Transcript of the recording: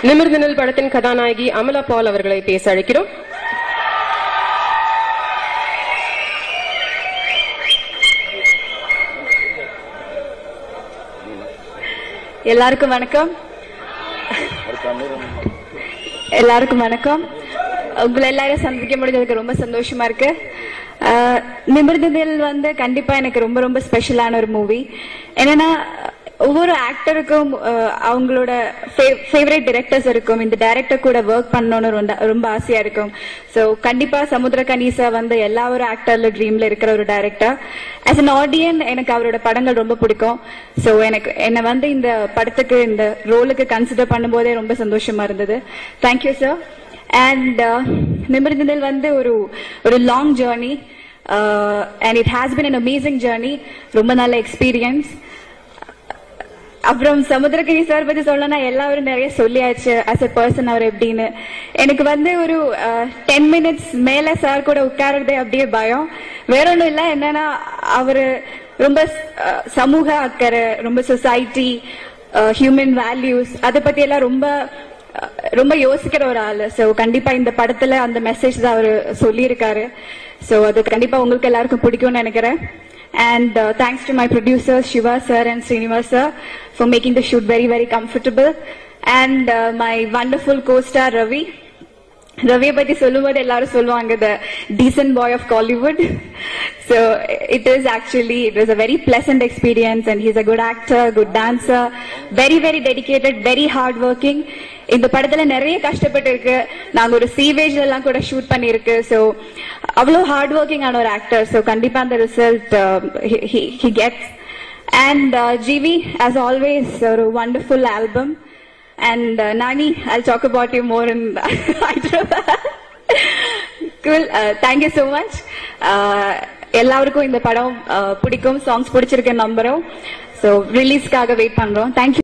நிமிர்ந்து நில் படத்தின் கதாநாயகி அமலா பால் அவர்களை பேச அழைக்கிறோம் எல்லாருக்கும் வணக்கம் எல்லாருக்கும் வணக்கம் உங்களை எல்லாரும் சந்திக்க முடிஞ்சதுக்கு ரொம்ப சந்தோஷமா இருக்கு அஹ், நிமிர்ந்ததில் வந்து கண்டிப்பா எனக்கு ரொம்ப ரொம்ப ஸ்பெஷலான ஒரு மூவி என்னன்னா ஒவ்வொரு ஆக்டருக்கும் அவங்களோட ஃபேவரட் டிரெக்டர்ஸ் இருக்கும் இந்த டைரக்டர் கூட ஒர்க் பண்ணணும்னு ரொம்ப ரொம்ப ஆசையா இருக்கும் ஸோ கண்டிப்பா சமுத்திர கணீசா வந்து எல்லா ஒரு ஆக்டர்ல ட்ரீம்ல இருக்கிற ஒரு டைரக்டர் ஆஸ் அன் ஆடியன் எனக்கு அவரோட படங்கள் ரொம்ப பிடிக்கும் ஸோ எனக்கு என்னை வந்து இந்த படத்துக்கு இந்த ரோலுக்கு கன்சிடர் பண்ணும்போதே ரொம்ப சந்தோஷமா இருந்தது தேங்க்யூ சார் அண்ட் நிமிர்ந்ததில் வந்து ஒரு ஒரு long journey and it has been an amazing journey ரொம்ப நல்ல எக்ஸ்பீரியன்ஸ் அப்புறம் சமுத்திரகிரி சார் பத்தி சொல்லணும்னா எல்லாரும் நிறைய சொல்லியாச்சு அஸ் எ பர்சன் அவர் எப்படின்னு எனக்கு வந்து ஒரு டென் மினிட்ஸ் மேல சார் கூட உட்கார்றதே அப்படியே பயம் வேற ஒண்ணும் இல்ல என்னன்னா அவரு ரொம்ப அஹ், சமூக அக்கறை ரொம்ப சொசைட்டி ஹியூமன் வேல்யூஸ் அதை பத்தி எல்லாம் ரொம்ப அஹ், ரொம்ப யோசிக்கிற ஒரு ஆளு சோ கண்டிப்பா இந்த படத்துல அந்த மெசேஜ் தான் அவரு சொல்லியிருக்காரு சோ அது கண்டிப்பா உங்களுக்கு எல்லாருக்கும் பிடிக்கும்னு நினைக்கிறேன் And uh, thanks to my producers Shiva sir and Srinivas sir for making the shoot very very comfortable. And uh, my wonderful co-star Ravi. ரவியை பத்தி சொல்லும்போது எல்லாரும் சொல்லுவாங்க the decent boy of Kollywood so it is actually it was a very pleasant experience and he's a good actor good dancer very very dedicated very hard working இந்த படத்துல நிறைய கஷ்டப்பட்டு இருக்கு நாங்க ஒரு சீவேஜ்ல எல்லாம் கூட ஷூட் பண்ணிருக்கு ஸோ அவ்வளோ ஹார்ட் ஒர்க்கிங் ஆன ஒரு ஆக்டர் ஸோ கண்டிப்பா அந்த result he gets and GV as always ஒரு wonderful album And uh, Nani, I'll talk about you more in Hyderabad. cool. Uh, thank you so much. Uh, எல்லாருக்கும் இந்த படம் uh, பிடிக்கும் songs பிடிச்சிருக்க நம்புறோம் ஸோ ரிலீஸ்க்காக வெயிட் பண்றோம் தேங்க்யூ